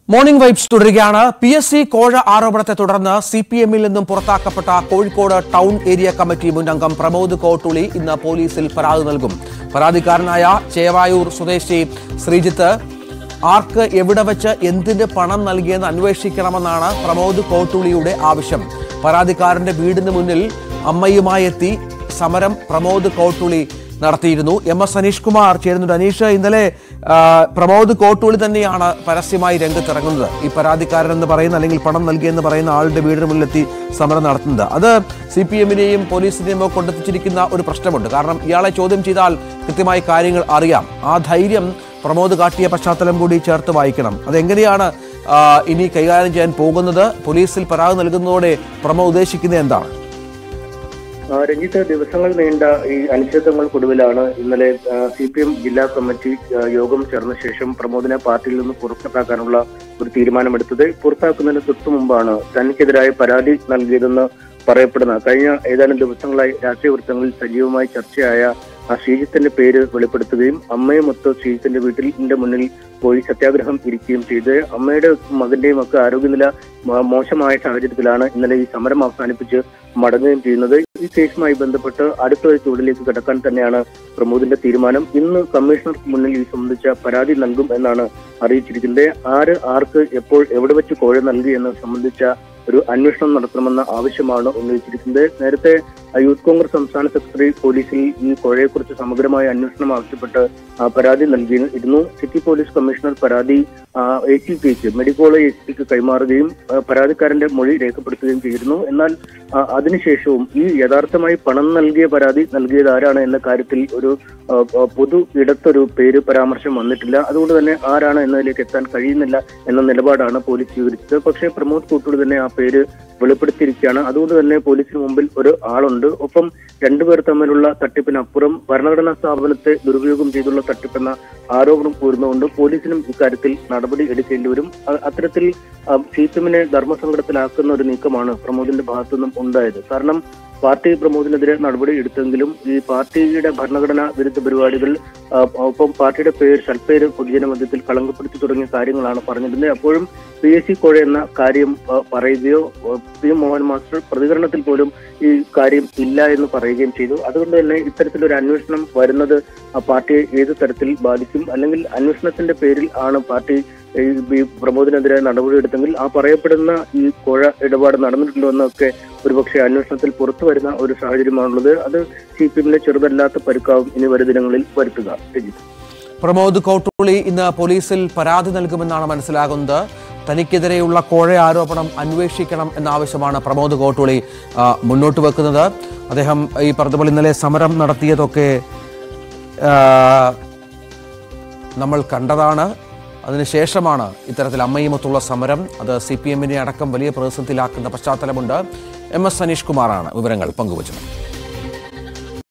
morning vibes തുടരുകയാണ് P S C കോഴ ആരോപണത്തെ തുടർന്ന് സി പി എമ്മിൽ നിന്നും പുറത്താക്കപ്പെട്ട കോഴിക്കോട് ടൗൺ ഏരിയ കമ്മിറ്റി മുൻ അംഗം പ്രമോദ് കോട്ടുളി ഇന്ന് പോലീസിൽ പരാതി നൽകും പരാതിക്കാരനായ ചേവായൂർ സ്വദേശി ശ്രീജിത്ത് ആർക്ക് എവിടെ വെച്ച് എന്തിന് പണം നൽകിയെന്ന് അന്വേഷിക്കണമെന്നാണ് പ്രമോദ് കോട്ടുളിയുടെ ആവശ്യം പരാതിക്കാരന്റെ വീടിന് മുന്നിൽ അമ്മയുമായി എത്തി സമരം പ്രമോദ് കോട്ടുളി നടത്തിയിരുന്നു എം എസ് അനീഷ് കുമാർ ചേരുന്നുണ്ട് അനീഷ് ഇന്നലെ ആ, പ്രമോദ് കോട്ടൂളി തന്നെയാണ് പരസ്യമായി രംഗത്തിറങ്ങുന്നത് ഈ പരാതിക്കാരൻ എന്ന് പറയുന്ന അല്ലെങ്കിൽ പണം നൽകിയെന്ന് പറയുന്ന ആളുടെ വീടിന് മുന്നിലെത്തി സമരം നടത്തുന്നത് അത് സി പി എമ്മിനെയും പോലീസിനെയും ഒക്കെ കൊണ്ടെത്തിച്ചിരിക്കുന്ന ഒരു പ്രശ്നമുണ്ട് കാരണം ഇയാളെ ചോദ്യം ചെയ്താൽ കൃത്യമായി കാര്യങ്ങൾ അറിയാം ആ ധൈര്യം പ്രമോദ് കാട്ടിയ പശ്ചാത്തലം കൂടി ചേർത്ത് വായിക്കണം അതെങ്ങനെയാണ് ആ, ഇനി കൈകാര്യം ചെയ്യാൻ പോകുന്നത് പോലീസിൽ പരാതി നൽകുന്നതോടെ പ്രമോദ് ഉദ്ദേശിക്കുന്നത് എന്താണ് ആ, രഞ്ജിത്ത് ദിവസങ്ങൾ നീണ്ട ഈ അനിശ്ചിതങ്ങൾക്കൊടുവിലാണ് ഇന്നലെ സി പി എം ജില്ലാ കമ്മിറ്റി ആ, യോഗം ചേർന്ന ശേഷം പ്രമോദിനെ പാർട്ടിയിൽ നിന്ന് പുറത്താക്കാനുള്ള ഒരു തീരുമാനമെടുത്തത് പുറത്താക്കുന്നതിന് തൊട്ടു മുമ്പാണ് തനിക്കെതിരായ പരാതി നൽകിയതെന്ന് പറയപ്പെടുന്ന കഴിഞ്ഞ ഏതാനും ദിവസങ്ങളായി രാഷ്ട്രീയ വൃത്തങ്ങളിൽ സജീവമായി ചർച്ചയായ ആ ശ്രീജിത്തിന്റെ പേര് വെളിപ്പെടുത്തുകയും അമ്മയുമൊത്ത് ശ്രീജിത്തിന്റെ വീട്ടിന്റെ മുന്നിൽ പോയി സത്യാഗ്രഹം ഇരിക്കുകയും ചെയ്ത് അമ്മയുടെ മകന്റെയും ഒക്കെ ആരോഗ്യനില മ- മോശമായ സാഹചര്യത്തിലാണ് ഇന്നലെ ഈ സമരം അവസാനിപ്പിച്ച് മടങ്ങുകയും ചെയ്യുന്നത് ഈ കേസുമായി ബന്ധപ്പെട്ട് അടുത്ത ഒരു ചൂടിലേക്ക് കടക്കാൻ തന്നെയാണ് പ്രമോദിന്റെ തീരുമാനം ഇന്ന് കമ്മീഷണർക്ക് മുന്നിൽ ഈ സംബന്ധിച്ച പരാതി നൽകും എന്നാണ് അറിയിച്ചിരിക്കുന്നത് ആര് ആർക്ക് എപ്പോൾ എവിടെ വെച്ച് കോഴ നൽകി എന്നത് സംബന്ധിച്ച ഒരു അന്വേഷണം നടത്തണമെന്ന ആവശ്യമാണ് ഉന്നയിച്ചിരിക്കുന്നത് നേരത്തെ ആ, യൂത്ത് കോൺഗ്രസ് സംസ്ഥാന സെക്രട്ടറി പോലീസിൽ ഈ കോഴയെക്കുറിച്ച് സമഗ്രമായ അന്വേഷണം ആവശ്യപ്പെട്ട് ആ, പരാതി നൽകിയിരുന്നു സിറ്റി പോലീസ് കമ്മീഷണർ പരാതി എ സി പിക്ക് മെഡിക്കോൾ എ സി പിക്ക് കൈമാറുകയും ആ, പരാതിക്കാരന്റെ മൊഴി രേഖപ്പെടുത്തുകയും ചെയ്തിരുന്നു എന്നാൽ ആ, അതിനുശേഷവും ഈ യഥാർത്ഥമായി പണം നൽകിയ പരാതി നൽകിയത് ആരാണ് എന്ന കാര്യത്തിൽ ഒരു ആ, ആ, പൊതു ഇടത്തൊരു പേര് പരാമർശം വന്നിട്ടില്ല അതുകൊണ്ട് തന്നെ ആരാണ് എന്നതിലേക്ക് എത്താൻ കഴിയുന്നില്ല എന്ന നിലപാടാണ് പോലീസ് സ്വീകരിച്ചത് പക്ഷേ പ്രമോദ് കൂട്ടൂർ തന്നെ ആ പേര് വെളിപ്പെടുത്തിയിരിക്കുകയാണ് അതുകൊണ്ട് തന്നെ പോലീസിന് മുമ്പിൽ ഒരു ആളുണ്ട് ഒപ്പം രണ്ടുപേർ തമ്മിലുള്ള തട്ടിപ്പിനപ്പുറം ഭരണഘടനാ സ്ഥാപനത്തെ ദുരുപയോഗം ചെയ്തുള്ള തട്ടിപ്പെന്ന ആരോപണം കൂറുന്നതുകൊണ്ട് പോലീസിനും ഇക്കാര്യത്തിൽ നടപടി എടുക്കേണ്ടി വരും അ- അത്തരത്തിൽ സി പി എമ്മിനെ ധർമ്മസങ്കടത്തിലാക്കുന്ന ഒരു നീക്കമാണ് പ്രമോദിന്റെ ഭാഗത്തുനിന്നും ഉണ്ടായത് കാരണം പാർട്ടി പ്രമോദിനെതിരെ നടപടി എടുത്തെങ്കിലും ഈ പാർട്ടിയുടെ ഭരണഘടനാ വിരുദ്ധ പരിപാടികൾ ആ, ഒപ്പം പാർട്ടിയുടെ പേര് സൽപ്പേര് പൊതുജനമധ്യത്തിൽ കളങ്കപ്പെടുത്തി തുടങ്ങിയ കാര്യങ്ങളാണ് പറഞ്ഞിരുന്നത് അപ്പോഴും പി എസ് സി കോഴ എന്ന കാര്യം ആ, പറയുകയോ ആ, പി എം മോഹൻ മാസ്റ്റർ പ്രതികരണത്തിൽ പോലും ഈ കാര്യം ഇല്ല എന്ന് പറയുകയും ചെയ്തു അതുകൊണ്ട് തന്നെ ഇത്തരത്തിലൊരു അന്വേഷണം വരുന്നത് ആ പാർട്ടിയെ ഏത് തരത്തിൽ ബാധിക്കും അല്ലെങ്കിൽ അന്വേഷണത്തിന്റെ പേരിൽ ആണ് പാർട്ടി ഈ ഈ പ്രമോദിനെതിരെ നടപടിയെടുത്തെങ്കിൽ ആ പറയപ്പെടുന്ന ഈ കോഴ ഇടപാട് നടന്നിട്ടുണ്ടോ എന്നൊക്കെ ഒരുപക്ഷെ അന്വേഷണത്തിൽ പുറത്തു വരുന്ന ഒരു സാഹചര്യമാണുള്ളത് അത് സി പി എമ്മിനെ ചെറുതല്ലാത്ത പരുക്കാവും ഇനി വരും ദിനങ്ങളിൽ വരുത്തുക രഞ്ജിത്ത് പ്രമോദ് കോട്ടൂളി ഇന്ന് പോലീസിൽ പരാതി നൽകുമെന്നാണ് മനസ്സിലാകുന്നത് തനിക്കെതിരെയുള്ള കോഴ ആരോപണം അന്വേഷിക്കണം എന്ന ആവശ്യമാണ് പ്രമോദ് കോട്ടൂളി ആ, മുന്നോട്ട് വെക്കുന്നത് അദ്ദേഹം ഈ പറഞ്ഞതുപോലെ ഇന്നലെ സമരം നടത്തിയതൊക്കെ ആ, നമ്മൾ കണ്ടതാണ് അതിനുശേഷമാണ് ഇത്തരത്തിൽ അമ്മയുമൊത്തുള്ള സമരം അത് സി പി എമ്മിനെ അടക്കം വലിയ പ്രതിസന്ധിയിലാക്കുന്ന പശ്ചാത്തലമുണ്ട് എം എസ് സനീഷ് കുമാറാണ് വിവരങ്ങൾ പങ്കുവച്ചത്